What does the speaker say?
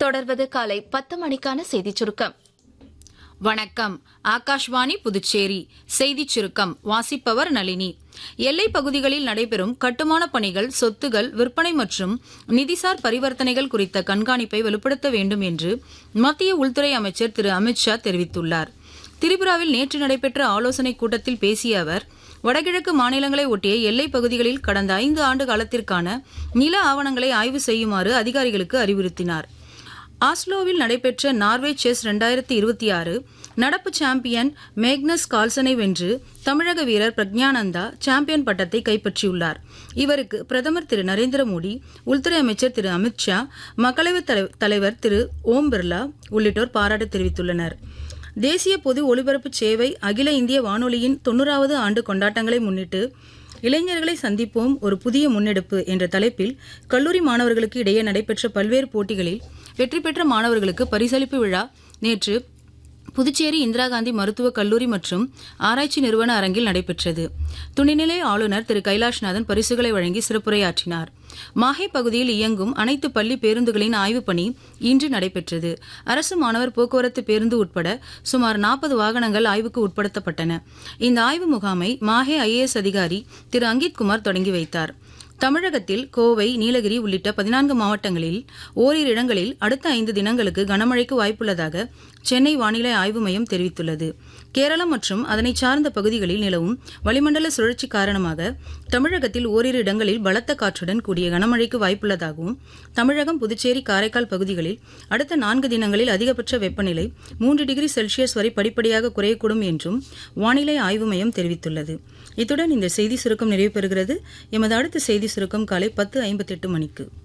தொடர்வது காலை பத்து மணிக்கான செய்திச் சுருக்கம் வணக்கம் ஆகாஷ்வாணி புதுச்சேரி செய்திச் சுருக்கம் வாசிப்பவர் நளினி எல்லைப் பகுதிகளில் நடைபெறும் கட்டுமான பணிகள் சொத்துகள் விற்பனை மற்றும் நிதிசார் பரிவர்த்தனைகள் குறித்த கண்காணிப்பை வலுப்படுத்த வேண்டும் என்று மத்திய உள்துறை அமைச்சர் திரு அமித்ஷா தெரிவித்துள்ளார் திரிபுராவில் நேற்று நடைபெற்ற ஆலோசனைக் கூட்டத்தில் பேசிய அவர் வடகிழக்கு மாநிலங்களை ஒட்டிய எல்லைப் பகுதிகளில் கடந்த ஐந்து ஆண்டு காலத்திற்கான நில ஆவணங்களை ஆய்வு செய்யுமாறு அதிகாரிகளுக்கு அறிவுறுத்தினார் ஆஸ்லோவில் நடைபெற்ற நார்வே செஸ் ரெண்டாயிரத்தி இருபத்தி ஆறு நடப்பு சாம்பியன் மேக்னஸ் கால்சனை வென்று தமிழக வீரர் பிரக்ஞானந்தா சாம்பியன் பட்டத்தை கைப்பற்றியுள்ளார் இவருக்கு பிரதமர் திரு நரேந்திர மோடி உள்துறை அமைச்சர் திரு அமித்ஷா மக்களவைத் தலை- தலைவர் திரு ஓம் பிர்லா உள்ளிட்டோர் பாராட்டு தெரிவித்துள்ளனர் தேசிய பொது ஒலிபரப்பு சேவை அகில இந்திய வானொலியின் தொண்ணூறாவது ஆண்டு கொண்டாட்டங்களை முன்னிட்டு இளைஞர்களை சந்திப்போம் ஒரு புதிய முன்னெடுப்பு என்ற தலைப்பில் கல்லூரி மாணவர்களுக்கு இடையே நடைபெற்ற பல்வேறு போட்டிகளில் வெற்றி பெற்ற மாணவர்களுக்கு பரிசளிப்பு விழா நேற்று புதுச்சேரி இந்திரா காந்தி மருத்துவக் கல்லூரி மற்றும் ஆராய்ச்சி நிறுவன அரங்கில் நடைபெற்றது துணைநிலை ஆளுநர் திரு கைலாஷ்நாதன் பரிசுகளை வழங்கி சிறப்புரையாற்றினார் மாஹே பகுதியில் இயங்கும் அனைத்து பள்ளி பேருந்துகளின் ஆய்வுப் பணி இன்று நடைபெற்றது அரசு மாணவர் போக்குவரத்து பேருந்து உட்பட சுமார் நாற்பது வாகனங்கள் ஆய்வுக்கு உட்படுத்தப்பட்டன இந்த ஆய்வு முகாமை மாஹே ஐஏஎஸ் அதிகாரி திரு அங்கித் குமார் தொடங்கி வைத்தார் தமிழகத்தில் கோவை நீலகிரி உள்ளிட்ட பதினான்கு மாவட்டங்களில் ஓரிரு இடங்களில் அடுத்த ஐந்து தினங்களுக்கு கனமழைக்கு வாய்ப்புள்ளதாக சென்னை வானிலை ஆய்வு மையம் தெரிவித்துள்ளது கேரளம் மற்றும் அதனை சார்ந்த பகுதிகளில் நிலவும் வளிமண்டல சுழற்சி காரணமாக தமிழகத்தில் ஓரிரு இடங்களில் பலத்த காற்றுடன் கூடிய கனமழைக்கு வாய்ப்புள்ளதாகவும் தமிழகம் புதுச்சேரி காரைக்கால் பகுதிகளில் அடுத்த நான்கு தினங்களில் அதிகபட்ச வெப்பநிலை மூன்று டிகிரி செல்சியஸ் வரை படிப்படியாக குறையக்கூடும் என்றும் வானிலை ஆய்வு மையம் தெரிவித்துள்ளது இத்துடன் இந்த செய்தி சுருக்கம் நிறைவு பெறுகிறது எமது அடுத்த செய்தி சுருக்கம் காலை பத்து ஐம்பத்தெட்டு மணிக்கு